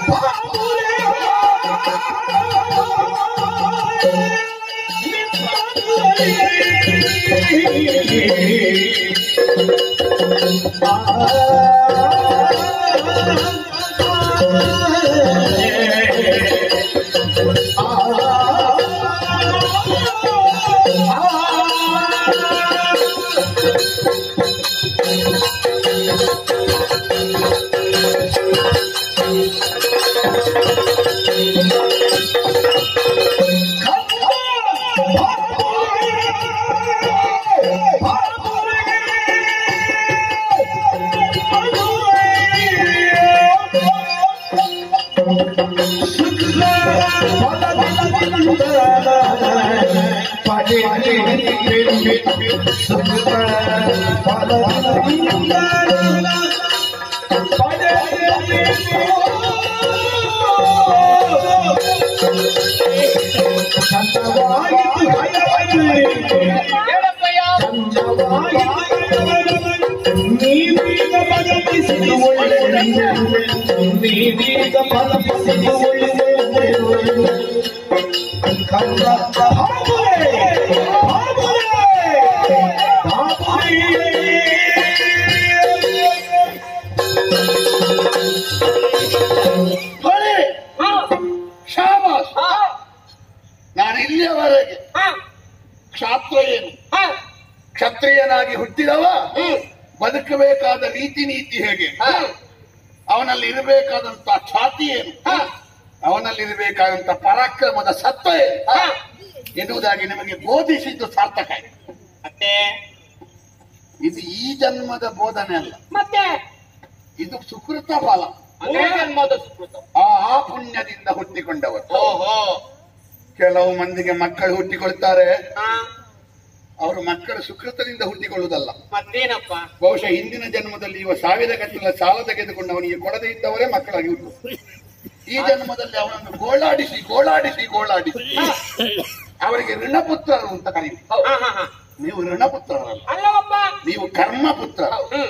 ಹೇಳಪ್ಪಯ್ಯ ನೀವೀಗ ಬದಲಿಸಿದು ಒಳ್ಳೆಯದು ನೀವೀಗ ಬದಲಿಸಿದು ಒಳ್ಳೆಯದು ಕಂದ ಹಾಬುರೆ ಹಾಬುರೆ ಬರೀ ಹಾ ಶಾಬಾಸ್ ಹಾ ನಾನು ಇಲ್ಲಿಯವರೆಗೆ ಹಾ ಕ್ಷಾತ್ರ ಏನು ಹಾ ಕ್ಷತ್ರಿಯನಾಗಿ ಹುಟ್ಟಿದವ ಹ್ಮ್ ಬದುಕಬೇಕಾದ ರೀತಿ ನೀತಿ ಹೇಗೆ ಹಾ ಅವನಲ್ಲಿ ಇರಬೇಕಾದಂತ ಛಾತಿ ಏನು ಹಾ ಅವನಲ್ಲಿ ಇರಬೇಕಾದಂತ ಪರಾಕ್ರಮದ ಸತ್ವ ಏನು ಹಾ ಎನ್ನುವುದಾಗಿ ನಿಮಗೆ ಬೋಧಿಸಿದ್ದು ಸಾರ್ಥಕ ಆಯ್ತು. ಮತ್ತೆ ಇದು ಈ ಜನ್ಮದ ಬೋಧನೆ ಅಲ್ಲ ಮತ್ತೆ ಇದು ಸುಕೃತ ಫಲ ಅದೇ ಜನ್ಮದ ಸುಕೃತ ಆ ಆ ಪುಣ್ಯದಿಂದ ಹುಟ್ಟಿಕೊಂಡವರು ಓಹೋ ಕೆಲವು ಮಂದಿಗೆ ಮಕ್ಕಳು ಹುಟ್ಟಿಕೊಳ್ತಾರೆ ಹಾ ಅವರು ಮಕ್ಕಳು ಸುಕೃತದಿಂದ ಹುಟ್ಟಿಕೊಳ್ಳುವುದಲ್ಲ ಮತ್ತೇನಪ್ಪ ಬಹುಶಃ ಹಿಂದಿನ ಜನ್ಮದಲ್ಲಿ ಇವ ಸಾವಿರ ಗಟ್ಟಲ ಸಾಲ ತೆಗೆದುಕೊಂಡು ಅವನಿಗೆ ಕೊಡದೇ ಇದ್ದವರೇ ಮಕ್ಕಳಾಗಿ ಹುಟ್ಟು ಈ ಜನ್ಮದಲ್ಲಿ ಅವನನ್ನು ಗೋಳಾಡಿಸಿ ಗೋಳಾಡಿಸಿ ಗೋಳಾಡಿಸಿ ಅವರಿಗೆ ಋಣಪುತ್ರರು ಅಂತ ಕರೀತಾರೆ ಹಾ ಹಾ ಹಾ ನೀವು ಋಣಪುತ್ರರಲ್ಲ ಅಲ್ಲವಪ್ಪ ನೀವು ಕರ್ಮಪುತ್ರ ಹ್ಮ್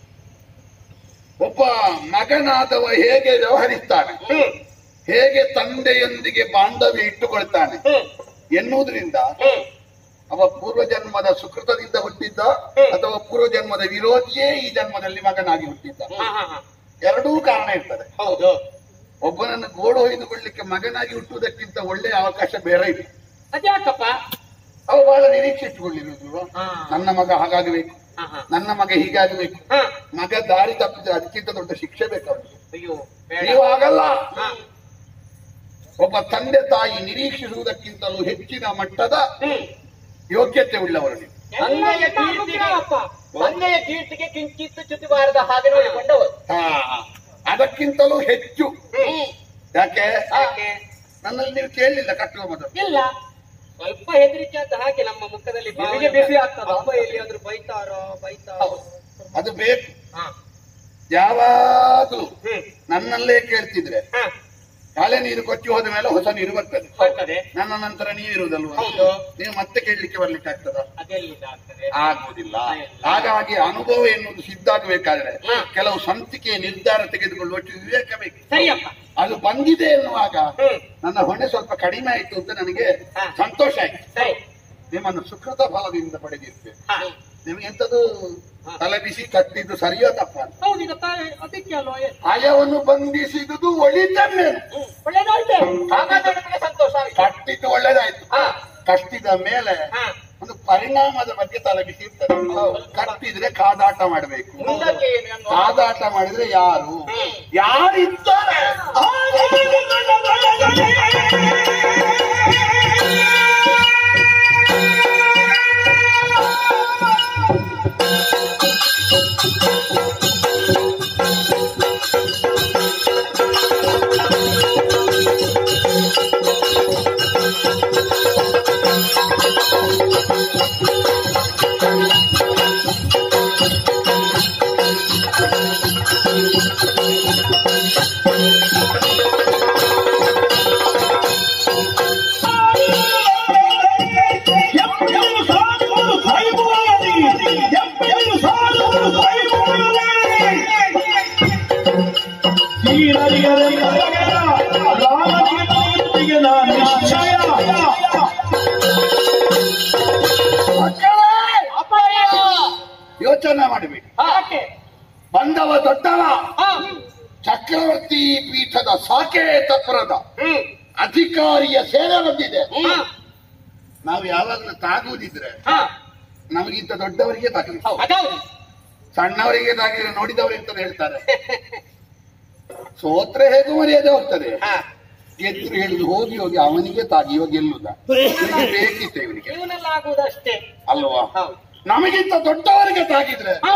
ಒಬ್ಬ ಮಗನಾದವ ಹೇಗೆ ವ್ಯವಹರಿಸ್ತಾನೆ ಹ್ಮ್ ಹೇಗೆ ತಂದೆಯೊಂದಿಗೆ ಬಾಂಧವ್ಯ ಇಟ್ಟುಕೊಳ್ತಾನೆ ಹ್ಮ್ ಎನ್ನುವುದರಿಂದ ಹ್ಮ್ ಅವ ಪೂರ್ವ ಜನ್ಮದ ಸುಕೃತದಿಂದ ಹುಟ್ಟಿದ್ದ ಅಥವಾ ಪೂರ್ವ ಜನ್ಮದ ವಿರೋಧಿಯೇ ಈ ಜನ್ಮದಲ್ಲಿ ಮಗನಾಗಿ ಹುಟ್ಟಿದ್ದ ಹಾ ಹಾ ಹಾ ಎರಡೂ ಕಾರಣ ಇರ್ತದೆ ಹೌದು ಒಬ್ಬನನ್ನು ಗೋಡು ಹೊಯ್ದುಕೊಳ್ಳಿಕ್ಕೆ ಮಗನಾಗಿ ಹುಟ್ಟುವುದಕ್ಕಿಂತ ಒಳ್ಳೆಯ ಅವಕಾಶ ಬೇರೆ ಇದೆ ಅದ್ಯಾಕಪ್ಪ ಅವ ಬಹಳ ನಿರೀಕ್ಷೆ ಇಟ್ಟುಕೊಳ್ಳಿರುವುದು ಹಾ. ನನ್ನ ಮಗ ಹಾಗಾಗಬೇಕು ಹಾ ಹಾ ನನ್ನ ಮಗ ಹೀಗಾಗಬೇಕು ಹಾ ಮಗ ದಾರಿ ತಪ್ಪಿದ್ರೆ ಅದಕ್ಕಿಂತ ದೊಡ್ಡ ಶಿಕ್ಷೆ ಬೇಕು ಅವನಿಗೆ ಅಯ್ಯೋ ಬೇಡ ನೀವು ಆಗಲ್ಲ ಹಾ ಒಬ್ಬ ತಂದೆ ತಾಯಿ ನಿರೀಕ್ಷಿಸುವುದಕ್ಕಿಂತಲೂ ಹೆಚ್ಚಿನ ಮಟ್ಟದ ಹ್ಮ್ ಯೋಗ್ಯತೆ ಉಳ್ಳವರು ನೀವು ತಂದೆಯ ಕೀರ್ತಿಗೆ ತಂದೆಯ ಕೀರ್ತಿಗೆ ಕಿಂಚಿತ್ ಚ್ಯುತಿಬಾರದ ಹಾಗೆ ನೋಡಿಕೊಂಡವರು ಹಾ ಅದಕ್ಕಿಂತಲೂ ಹೆಚ್ಚು ಹ್ಮ್ ಯಾಕೆ ಯಾಕೆ ನನ್ನಲ್ಲಿ ನೀವು ಕೇಳಲಿಲ್ಲ ಕಟ್ಟುವ ಮೊದಲು ಇಲ್ಲ ಸ್ವಲ್ಪ ಹೆದರಿಕೆ ಅಂತ ಹಾಗೆ ನಮ್ಮ ಮುಖದಲ್ಲಿ ನಿಮಗೆ ಬಿಸಿ ಆಗ್ತದ ಅಪ್ಪ ಎಲ್ಲಿಯಾದ್ರೂ ಬೈತಾರೋ ಬೈತಾರೋ ಅದು ಬೇಕು ಹಾ ಯಾವಾಗಲೂ ಹ್ಮ್ ನನ್ನಲ್ಲೇ ಕೇಳ್ತಿದ್ರೆ ಹಾ ಹಳೆ ನೀರು ಕೊಚ್ಚಿ ಹೋದ ಮೇಲೆ ಹೊಸ ನೀರು ಬರ್ತದೆ ಬರ್ತದೆ ನನ್ನ ನಂತರ ನೀವಿರುವುದಲ್ವ ಹೌದು. ನೀವು ಮತ್ತೆ ಕೇಳಲಿಕ್ಕೆ ಬರ್ಲಿಕ್ಕೆ ಆಗ್ತದ ಅದೆಲ್ಲಿಂದ ಆಗ್ತದೆ ಆಗುವುದಿಲ್ಲ ಹಾಗಾಗಿ ಅನುಭವ ಎನ್ನುವುದು ಸಿದ್ಧಾಗಬೇಕಾದ್ರೆ ಹಾ. ಕೆಲವು ಸ್ವಂತಿಕೆಯ ನಿರ್ಧಾರ ತೆಗೆದುಕೊಳ್ಳುವಷ್ಟು ವಿವೇಕ ಬೇಕು ಸರಿಯಪ್ಪ ಅದು ಬಂದಿದೆ ಎನ್ನುವಾಗ ಹ್ಮ್ ನನ್ನ ಹೊಣೆ ಸ್ವಲ್ಪ ಕಡಿಮೆ ಆಯ್ತು ಅಂತ ನನಗೆ ಹಾ. ಸಂತೋಷ ಆಯ್ತು ಸರಿ ನಿಮ್ಮನ್ನು ಸುಕೃತ ಫಲದಿಂದ ಪಡೆದಿರ್ತೇವೆ ಹಾ ನಿಮ್ಗೆ ಎಂತದು ತಲೆ ಬಿಸಿ ಕಟ್ಟಿದ್ದು ಸರಿಯೋ ತಪ್ಪ ಹೌದು ಈಗ ತಾಯಿ ಅದಕ್ಕೆ ಅಲ್ವಾ ಏ- ಭಯವನ್ನು ಬಂಧಿಸಿದುದು ಒಳಿತನ್ನೇನು ಒಳ್ಳೇದಾಯ್ತು ಹಾಗಾದ್ರೆ ನಮಗೆ ಸಂತೋಷ ಆಯ್ತು ಕಟ್ಟಿದ್ದು ಒಳ್ಳೇದಾಯ್ತು ಹಾ ಕಟ್ಟಿದ ಮೇಲೆ ಹಾ ಒಂದು ಪರಿಣಾಮದ ಬಗ್ಗೆ ತಲೆ ಬಿಸಿ ಇರ್ತದೆ ಕಟ್ಟಿದ್ರೆ ಕಾದಾಟ ಮಾಡಬೇಕು ಮುಂದಕ್ಕೆ ಏನು ಅನ್ನುವ ಕಾದಾಟ ಮಾಡಿದ್ರೆ ಯಾರು ಯಾರಿದ್ದಾರೆ ಎಪ್ಪೆಯನ್ನು ಸಾಧುವುದು ಕೈಮೂರಲಿ ಎಪ್ಪೆಯನ್ನು ಸಾಧುವುದು ಕೈಮೂರಲಿ ಈ ನದಿಯರೆಲ್ಲ ರಾಮನಿಗೆ ಕೀರ್ತಿಗೆ ನಾ ನಿಶ್ಚಯ ಮಕ್ಕಳೇ ಅಪ್ಪಯ್ಯ ಯೋಚನೆ ಮಾಡಬೇಕು ಯಾಕೆ ಬಂದವ ದೊಡ್ಡವ ಹಾ. ಚಕ್ರವರ್ತಿ ಪೀಠದ ಸಾಕೇತಪುರದ ಹ್ಮ್ ಅಧಿಕಾರಿಯ ಸೇವೆ ಬಂದಿದೆ ಹ್ಮ್ ನಾವು ಯಾವಾಗಲೂ ತಾಗುವುದಿದ್ರೆ ಹಾ. ನಮಗಿಂತ ದೊಡ್ಡವರಿಗೆ ತಾಗಲಿ ಅದೌದು ಸಣ್ಣವರಿಗೆ ತಾಗಿದ್ರೆ ನೋಡಿದವರು ಅಂತ ಹೇಳ್ತಾರೆ ಸೋತ್ರೆ ಹೇಗೂ ಮರ್ಯಾದೆ ಹೋಗ್ತದೆ ಹಾ. ಗೆದ್ರು ಹೇಳುದು ಹೋಗಿ ಹೋಗಿ ಅವನಿಗೆ ತಾಗಿ ಇವಾಗ ಗೆಲ್ಲುದ ಇವನಿಗೆ ಬೇಕಿತ್ತು ಇವನಿಗೆ ಜೀವನಲ್ಲಿ ಆಗುವುದಷ್ಟೇ ಅಲ್ವಾ ಹೌದು ನಮಗಿಂತ ದೊಡ್ಡವರಿಗೆ ತಾಗಿದ್ರೆ ಹಾ.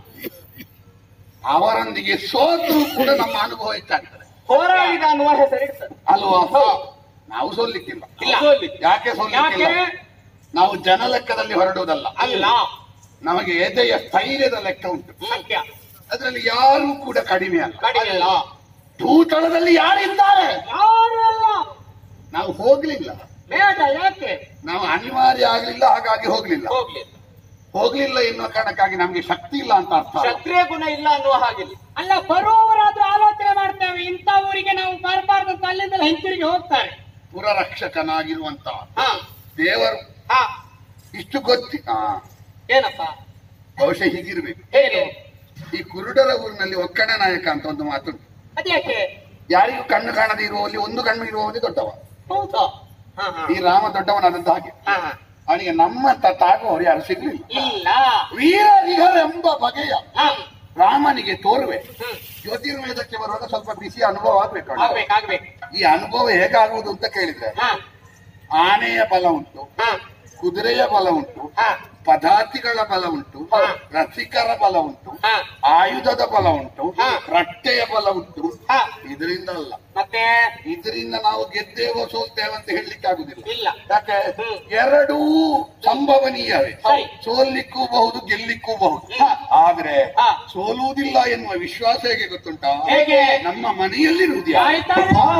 ಅವರೊಂದಿಗೆ ಸೋತರು ಕೂಡ ನಮ್ಮ ಅನುಭವ ಹೆಚ್ಚಾಗ್ತದೆ ಹೋರಾಡಿದ ಅನ್ನುವ ಹೆಸರಿರ್ತದೆ ಅಲ್ವಾ ನಾವು ಸೋಲ್ಲಿಕ್ಕಿಲ್ಲ ಇಲ್ಲ. ಯಾಕೆ ಯಾಕೆ ಸೋಲ್ಲಿಕ್ಕಿಲ್ಲ ನಾವು ಜನ ಲೆಕ್ಕದಲ್ಲಿ ಹೊರಡುವುದಲ್ಲ ಅಲ್ಲ ನಮಗೆ ಎದೆಯ ಸ್ಥೈರ್ಯದ ಲೆಕ್ಕ ಉಂಟು ಸತ್ಯ ಅದರಲ್ಲಿ ಯಾರು ಕೂಡ ಕಡಿಮೆ ಅಲ್ಲ ಕಡಿಮೆ ಅಲ್ಲ ಭೂತಳದಲ್ಲಿ ಯಾರಿದ್ದಾರೆ ಯಾರು ಅಲ್ಲ ನಾವು ಹೋಗ್ಲಿಲ್ಲ ಬೇಡ ಯಾಕೆ ನಾವು ಅನಿವಾರ್ಯ ಆಗ್ಲಿಲ್ಲ ಹಾಗಾಗಿ ಹೋಗ್ಲಿಲ್ಲ ಹೋಗ್ಲಿ ಹೋಗ್ಲಿಲ್ಲ ಎನ್ನುವ ಕಾರಣಕ್ಕಾಗಿ ನಮ್ಗೆ ಶಕ್ತಿ ಇಲ್ಲ ಅಂತ ಅರ್ಥ ಅಲ್ಲ. ಕ್ಷತ್ರಿಯ ಗುಣ ಇಲ್ಲ ಅನ್ನುವ ಹಾಗಿಲ್ಲ ಅಲ್ಲ ಬರುವವರಾದ್ರೂ ಆಲೋಚನೆ ಮಾಡ್ತೇವೆ ಇಂಥ ಊರಿಗೆ ನಾವು ಬರಬಾರ್ದು ಅಂತ ಅಲ್ಲಿಂದ ಹಿಂತಿರುಗಿ ಹೋಗ್ತಾರೆ ಪುರರಕ್ಷಕನಾಗಿರುವಂತ ಹಾ ದೇವರು ಹಾ ಇಷ್ಟು ಗೊತ್ತಿ ಹಾ ಏನಪ್ಪ ಬಹುಶಃ ಹೀಗಿರ್ಬೇಕು ಏನು ಈ ಕುರುಡರ ಊರಿನಲ್ಲಿ ಒಕ್ಕಣ ನಾಯಕ ಅಂತ ಒಂದು ಮಾತುಂಟು ಅದ್ಯಾಕೆ ಯಾರಿಗೂ ಕಣ್ಣು ಕಾಣದೇ ಇರುವಲ್ಲಿ ಒಂದು ಕಣ್ಣು ಇರುವವನೇ ದೊಡ್ಡವ ಹೌದಾ ಹಾ ಹಾ ಈ ರಾಮ ದೊಡ್ಡವನಾದಂತ ಹಾಗೆ ಹಾ ಹಾ. ಅವನಿಗೆ ನಮ್ಮ ತಾಗುವವರು ಯಾರು ಸಿಗ್ಲಿಲ್ಲ ಇಲ್ಲ ವೀರ ವಿಹರೆಂಬ ಬಗೆಯ ಹಾ ರಾಮನಿಗೆ ತೋರುವೆ ಹ್ಮ್ ಜ್ಯೋತಿರ್ವೇದಕ್ಕೆ ಬರುವಾಗ ಸ್ವಲ್ಪ ಬಿಸಿ ಅನುಭವ ಆಗ್ಬೇಕು ಅವನಿಗೆ. ಆಗ್ಬೇಕು ಆಗ್ಬೇಕು ಈ ಅನುಭವ ಹೇಗಾಗುವುದು ಅಂತ ಕೇಳಿದ್ರೆ ಹಾ ಆನೆಯ ಬಲ ಉಂಟು ಹಾ ಕುದುರೆಯ ಬಲ ಉಂಟು ಹಾ ಪದಾರ್ಥಿಗಳ ಬಲ ಉಂಟು ಹಾ. ರಸಿಕರ ಬಲ ಉಂಟು ಹಾ ಆಯುಧದ ಬಲ ಉಂಟು ಹಾ. ರಟ್ಟೆಯ ಬಲ ಉಂಟು ಹಾ ಇದರಿಂದ ಅಲ್ಲ ಮತ್ತೆ ಇದರಿಂದ ನಾವು ಗೆದ್ದೇವೋ ಸೋಲ್ತೇವೆ ಅಂತ ಹೇಳಲಿಕ್ಕೆ ಆಗುದಿಲ್ಲ ಇಲ್ಲ ಯಾಕೆ ಹ್ಮ್. ಎರಡೂ ಸಂಭವನೀಯವೇ ಸರಿ. ಸೋಲಿಕ್ಕೂ ಬಹುದು ಗೆಲ್ಲಿಕ್ಕೂ ಬಹುದು ಹ್ಮ್. ಆದ್ರೆ ಹಾ. ಸೋಲುವುದಿಲ್ಲ ಎನ್ನುವ ವಿಶ್ವಾಸ ಹೇಗೆ ಗೊತ್ತುಂಟಾ ಹೇಗೆ? ನಮ್ಮ ಮನೆಯಲ್ಲಿರುವುದು ಯಾರು? ಆಯ್ತಾ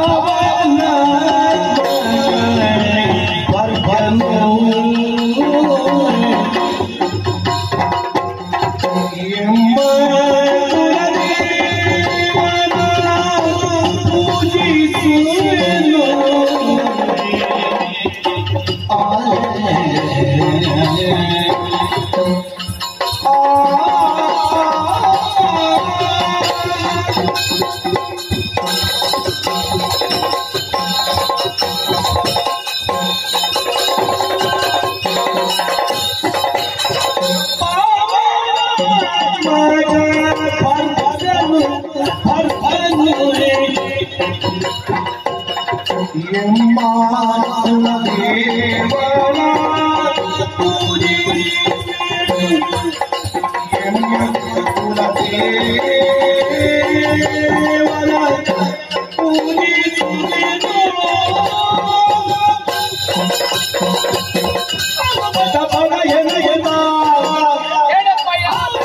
ಹೇಳಪ್ಪ ಯಾರು?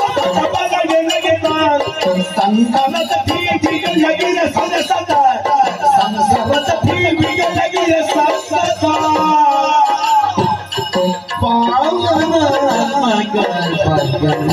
ಸಂಸದ ಪೀಠಿಗೆ ಲಗಿನ ಸದಸದ ಸಂಸದ ಪೀಠಿಗೆ ಲಗಿನ ಸದಸದ ಪಾವನ ಮಗ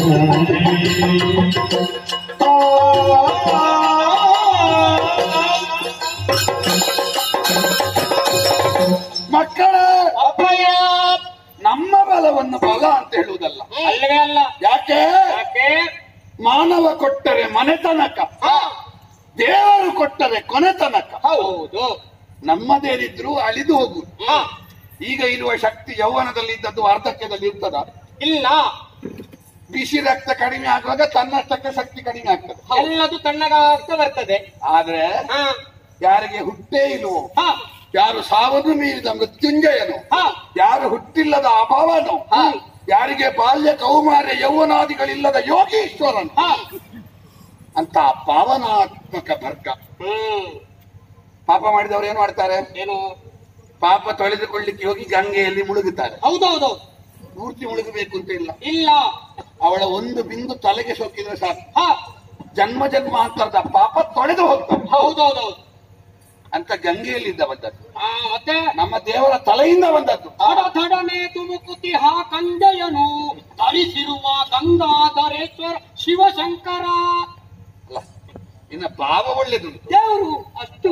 ಮಕ್ಕಳ ಅಪ್ಪಯ್ಯ ನಮ್ಮ ಬಲವನ್ನು ಬಲ ಅಂತ ಹೇಳುವುದಲ್ಲ ಅಲ್ಲವೇ ಅಲ್ಲ ಯಾಕೆ ಯಾಕೆ ಮಾನವ ಕೊಟ್ಟರೆ ಮನೆತನಕ ಹಾ ದೇವರು ಕೊಟ್ಟರೆ ಕೊನೆತನಕ ಹೌದು ನಮ್ಮದೇನಿದ್ರು ಅಳಿದು ಹೋಗುದು ಹಾ ಈಗ ಇರುವ ಶಕ್ತಿ ಯೌವನದಲ್ಲಿ ಇದ್ದದ್ದು ವಾರ್ಧಕ್ಯದಲ್ಲಿ ಇರ್ತದ ಇಲ್ಲ ಬಿಸಿ ರಕ್ತ ಕಡಿಮೆ ಆಗುವಾಗ ತನ್ನಷ್ಟಕ್ಕೆ ಶಕ್ತಿ ಕಡಿಮೆ ಆಗ್ತದೆ ಎಲ್ಲದು ತಣ್ಣಗಾಗ್ತಾ ಬರ್ತದೆ ಆದ್ರೆ ಹಾ ಯಾರಿಗೆ ಹುಟ್ಟೇ ಇಲ್ವೋ ಹಾ ಯಾರು ಸಾವನ್ನು ಮೀರಿದ ಮೃತ್ಯುಂಜಯನು ಹಾ ಯಾರು ಹುಟ್ಟಿಲ್ಲದ ಅಭಾವನು ಹಾ. ಯಾರಿಗೆ ಬಾಲ್ಯ ಕೌಮಾರ್ಯ ಯೌವನಾದಿಗಳಿಲ್ಲದ ಯೋಗೀಶ್ವರನು ಹಾ ಅಂತ ಪಾವನಾತ್ಮಕ ವರ್ಗ ಹ್ಮ್ ಪಾಪ ಮಾಡಿದವರು ಏನ್ ಮಾಡ್ತಾರೆ ಏನು ಪಾಪ ತೊಳೆದುಕೊಳ್ಳಿಕ್ಕೆ ಹೋಗಿ ಗಂಗೆಯಲ್ಲಿ ಮುಳುಗುತ್ತಾರೆ ಹೌದೌದು ಪೂರ್ತಿ ಮುಳುಗಬೇಕು ಅಂತ ಇಲ್ಲ ಇಲ್ಲ ಅವಳ ಒಂದು ಬಿಂದು ತಲೆಗೆ ಸೋಕಿದ್ರೆ ಸಾಕು ಹಾ ಜನ್ಮ ಜನ್ಮಾಂತರದ ಪಾಪ ತೊಳೆದು ಹೋಗ್ತಾರೆ ಹೌದೌದೌದು ಅಂತ ಗಂಗೆಯಲ್ಲಿದ್ದ ಬಂದದ್ದು ಹಾ ಮತ್ತೆ ನಮ್ಮ ದೇವರ ತಲೆಯಿಂದ ಬಂದದ್ದು ತಡ ತಡನೆ ತುಮುಕುತಿ ಹಾ ಕಂಜಯನು ಧರಿಸಿರುವ ಗಂಗಾಧರೇಶ್ವರ ಶಿವಶಂಕರ ಅಲ್ಲ ಇನ್ನ ಭಾವ ಒಳ್ಳೆದುಂಟು ದೇವರು ಅಷ್ಟು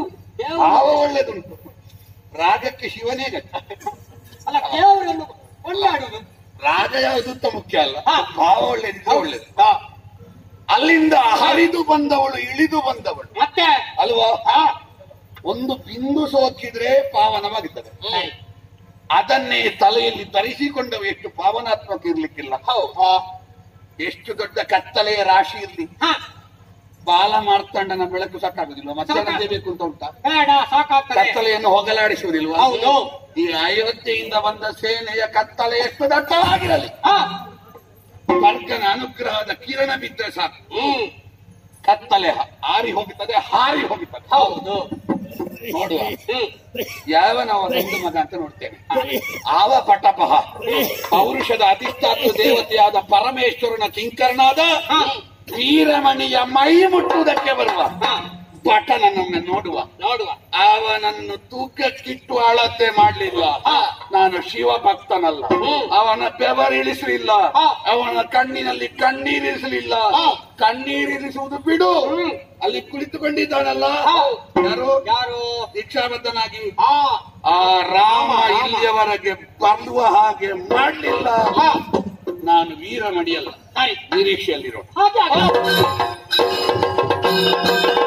ಭಾವ ಒಳ್ಳೆದುಂಟು ರಾಗಕ್ಕೆ ಶಿವನೇ ಗಟ್ಟಿ ಅಲ್ಲ ದೇವರನ್ನು ಕೊಂಡಾಡುದು ರಾಗ ಯಾವುದು ಮುಖ್ಯ ಅಲ್ಲ ಹಾ. ಭಾವ ಒಳ್ಳೆದಿದ್ರೆ ಒಳ್ಳೇದು ಅಲ್ಲಿಂದ ಹರಿದು ಬಂದವಳು ಇಳಿದು ಬಂದವಳು ಮತ್ತೆ ಅಲ್ವಾ ಒಂದು ಬಿಂದು ಸೋಕಿದ್ರೆ ಪಾವನವಾಗಿರ್ತದೆ ಸರಿ. ಅದನ್ನೇ ತಲೆಯಲ್ಲಿ ಧರಿಸಿಕೊಂಡವು ಎಷ್ಟು ಪಾವನಾತ್ಮಕ ಇರ್ಲಿಕ್ಕಿಲ್ಲ ಎಷ್ಟು ದೊಡ್ಡ ಕತ್ತಲೆಯ ರಾಶಿ ಇರ್ಲಿ ಹಾ ಬಾಲ ಮಾರ್ತಂಡನ ಬೆಳಕು ಸಾಕಾಗುದಿಲ್ಲ ಮತ್ತೆ ಬೇಕು ಅಂತ ಉಂಟಾ ಬೇಡ ಸಾಕಾಗ್ತದೆ ಕತ್ತಲೆಯನ್ನು ಹೋಗಲಾಡಿಸುವುದಿಲ್ವಾ ಹೌದು. ಈ ಅಯೋಧ್ಯೆಯಿಂದ ಬಂದ ಸೇನೆಯ ಕತ್ತಲೆ ಎಷ್ಟು ದಟ್ಟವಾಗಿರಲಿ ಹಾ ಕರ್ಕನ ಅನುಗ್ರಹದ ಕಿರಣ ಬಿದ್ದರೆ ಸಾಕು ಕತ್ತಲೆ ಹ- ಆರಿ ಹೋಗುತ್ತದೆ ಹಾರಿ ಹೋಗುತ್ತದೆ ಹೌದು ನೋಡುವ ಯಾವನವ ಗಂಡು ಮಗ ಅಂತ ನೋಡ್ತೇನೆ ಆವ ಪಟಪಹ ಪೌರುಷದ ಅಧಿಷ್ಠಾತ ದೇವತೆಯಾದ ಪರಮೇಶ್ವರನ ಕಿಂಕರನಾದ ವೀರಮಣಿಯ ಮೈ ಮುಟ್ಟುವುದಕ್ಕೆ ಬರುವ ಪಟನನ್ನೊಮ್ಮೆ ನೋಡುವ ನೋಡುವ ಅವನನ್ನು ತೂಕಕ್ಕಿಟ್ಟು ಅಳತೆ ಮಾಡ್ಲಿಲ್ಲ ನಾನು ಶಿವ ಭಕ್ತನಲ್ಲ ಅವನ ಬೆವರಿಳಿಸಲಿಲ್ಲ ಅವನ ಕಣ್ಣಿನಲ್ಲಿ ಕಣ್ಣೀರಿರಿಸಲಿಲ್ಲ ಕಣ್ಣೀರಿರಿಸುವುದು ಬಿಡು ಅಲ್ಲಿ ಕುಳಿತುಕೊಂಡಿದ್ದಾನಲ್ಲ ಯಾರು ಯಾರು ದೀಕ್ಷಾಬದ್ಧನಾಗಿ ಹಾ ಆ ರಾಮ ಇಲ್ಲಿಯವರೆಗೆ ಬರುವ ಹಾಗೆ ಮಾಡಲಿಲ್ಲ ನಾನು ವೀರಮಣಿಯಲ್ಲ ಸರಿ ನಿರೀಕ್ಷೆಯಲ್ಲಿರೋ ಹಾಗೆ ಹಾಗೆ